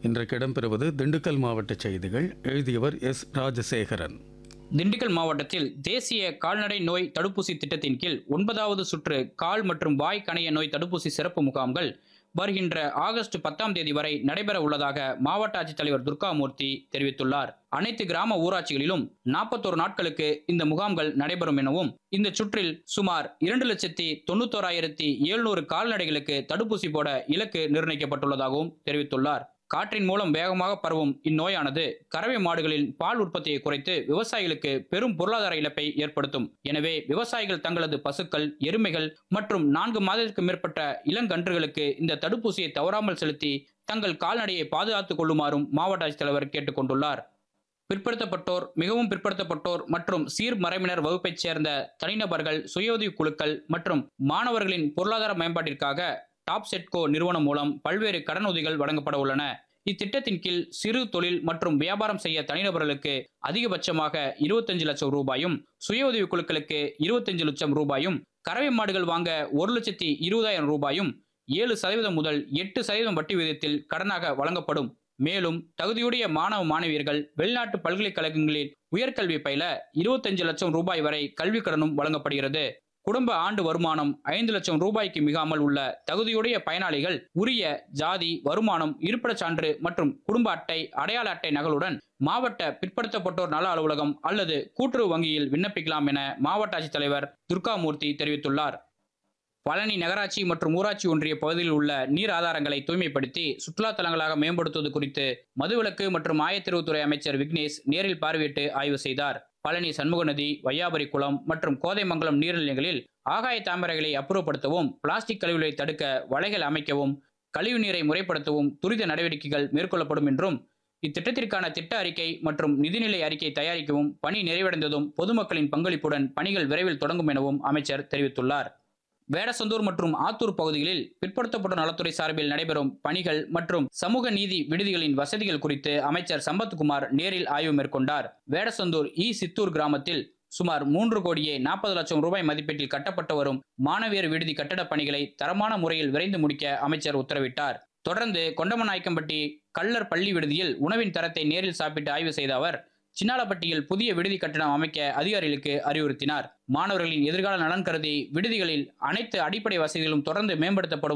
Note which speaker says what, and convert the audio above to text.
Speaker 1: இன்றைக்கு இடம்பெறுவது திண்டுக்கல் மாவட்ட செய்திகள் எழுதியவர் எஸ் ராஜசேகரன்
Speaker 2: திண்டுக்கல் மாவட்டத்தில் தேசிய கால்நடை நோய் தடுப்பூசி திட்டத்தின் கீழ் ஒன்பதாவது சுற்று கால் மற்றும் வாய் கணைய நோய் தடுப்பூசி சிறப்பு முகாம்கள் வருகின்ற ஆகஸ்ட் பத்தாம் தேதி வரை நடைபெற உள்ளதாக மாவட்ட ஆட்சித்தலைவர் துர்காமூர்த்தி தெரிவித்துள்ளார் அனைத்து கிராம ஊராட்சிகளிலும் நாற்பத்தோரு நாட்களுக்கு இந்த முகாம்கள் நடைபெறும் எனவும் இந்த சுற்றில் சுமார் இரண்டு லட்சத்தி தொண்ணூத்தோராயிரத்தி எழுநூறு கால்நடைகளுக்கு தடுப்பூசி போட இலக்கு நிர்ணயிக்கப்பட்டுள்ளதாகவும் தெரிவித்துள்ளார் காற்றின் மூலம் வேகமாக பரவும் இந்நோயானது கறவை மாடுகளின் பால் உற்பத்தியை குறைத்து விவசாயிகளுக்கு பெரும் பொருளாதார இழப்பை ஏற்படுத்தும் எனவே விவசாயிகள் தங்களது பசுக்கள் எருமைகள் மற்றும் நான்கு மாதத்திற்கு மேற்பட்ட இளங்கன்றுகளுக்கு இந்த தடுப்பூசியை தவறாமல் செலுத்தி தங்கள் கால்நடையை பாதுகாத்துக் கொள்ளுமாறும் மாவட்ட ஆட்சித்தலைவர் கேட்டுக்கொண்டுள்ளார் பிற்படுத்தப்பட்டோர் மிகவும் பிற்படுத்தப்பட்டோர் மற்றும் சீர்மறைவினர் வகுப்பைச் சேர்ந்த தனிநபர்கள் சுய குழுக்கள் மற்றும் மாணவர்களின் பொருளாதார மேம்பாட்டிற்காக டாப் செட்கோ நிறுவனம் மூலம் பல்வேறு கடனுதவிகள் வழங்கப்பட உள்ளன இத்திட்டத்தின் கீழ் சிறு தொழில் மற்றும் வியாபாரம் செய்ய தனிநபர்களுக்கு அதிகபட்சமாக இருபத்தஞ்சு லட்சம் ரூபாயும் சுய உதவி குழுக்களுக்கு இருபத்தஞ்சு லட்சம் ரூபாயும் கறவை மாடுகள் வாங்க ஒரு லட்சத்தி இருபதாயிரம் ரூபாயும் ஏழு சதவீதம் முதல் எட்டு சதவீதம் வட்டி விகிதத்தில் கடனாக வழங்கப்படும் மேலும் தகுதியுடைய மாணவ மாணவியர்கள் வெளிநாட்டு பல்கலைக்கழகங்களில் உயர்கல்வி பயில இருபத்தஞ்சு லட்சம் ரூபாய் வரை கல்விக் கடனும் வழங்கப்படுகிறது குடும்ப ஆண்டு வருமானம் ஐந்து லட்சம் ரூபாய்க்கு மிகாமல் உள்ள தகுதியுடைய பயனாளிகள் உரிய ஜாதி வருமானம் இருப்பிடச் சான்று மற்றும் குடும்ப அட்டை அடையாள அட்டை நகலுடன் மாவட்ட பிற்படுத்தப்பட்டோர் நல அலுவலகம் அல்லது கூட்டுறவு வங்கியில் விண்ணப்பிக்கலாம் என மாவட்ட ஆட்சித்தலைவர் துர்காமூர்த்தி தெரிவித்துள்ளார் பழனி நகராட்சி மற்றும் ஊராட்சி ஒன்றிய பகுதியில் உள்ள நீர் ஆதாரங்களை தூய்மைப்படுத்தி சுற்றுலா தலங்களாக மேம்படுத்துவது குறித்து மதுவிலக்கு மற்றும் ஆயத்தீர்வுத்துறை அமைச்சர் விக்னேஷ் நேரில் பார்வையிட்டு ஆய்வு செய்தார் பழனி சண்முக நதி வையாபுரி குளம் மற்றும் கோதைமங்கலம் நீர்நிலைகளில் ஆகாய தாமரைகளை அப்புறப்படுத்தவும் பிளாஸ்டிக் கழிவுகளை தடுக்க வலைகள் அமைக்கவும் கழிவு நீரை முறைப்படுத்தவும் துரித நடவடிக்கைகள் மேற்கொள்ளப்படும் என்றும் இத்திட்டத்திற்கான திட்ட அறிக்கை மற்றும் நிதிநிலை அறிக்கை தயாரிக்கவும் பணி நிறைவடைந்ததும் பொதுமக்களின் பங்களிப்புடன் பணிகள் விரைவில் தொடங்கும் எனவும் அமைச்சர் தெரிவித்துள்ளார் வேடசந்தூர் மற்றும் ஆத்தூர் பகுதிகளில் பிற்படுத்தப்பட்ட நலத்துறை சார்பில் நடைபெறும் பணிகள் மற்றும் சமூக நீதி விடுதிகளின் வசதிகள் குறித்து அமைச்சர் சம்பத்குமார் நேரில் ஆய்வு மேற்கொண்டார் வேடசந்தூர் இ சித்தூர் கிராமத்தில் சுமார் மூன்று கோடியே நாற்பது லட்சம் ரூபாய் மதிப்பீட்டில் கட்டப்பட்டு வரும் மாணவியர் விடுதி கட்டடப் பணிகளை தரமான முறையில் விரைந்து முடிக்க அமைச்சர் உத்தரவிட்டார் தொடர்ந்து கொண்டமநாயக்கம்பட்டி கள்ளர் பள்ளி விடுதியில் உணவின் தரத்தை நேரில் சாப்பிட்டு ஆய்வு செய்த அவர் சின்னாலப்பட்டியில் புதிய விடுதி கட்டணம் அமைக்க அதிகாரிகளுக்கு அறிவுறுத்தினார் மாணவர்களின் எதிர்கால நலன் கருதி விடுதிகளில் அனைத்து அடிப்படை வசதிகளும் தொடர்ந்து மேம்படுத்தப்படும்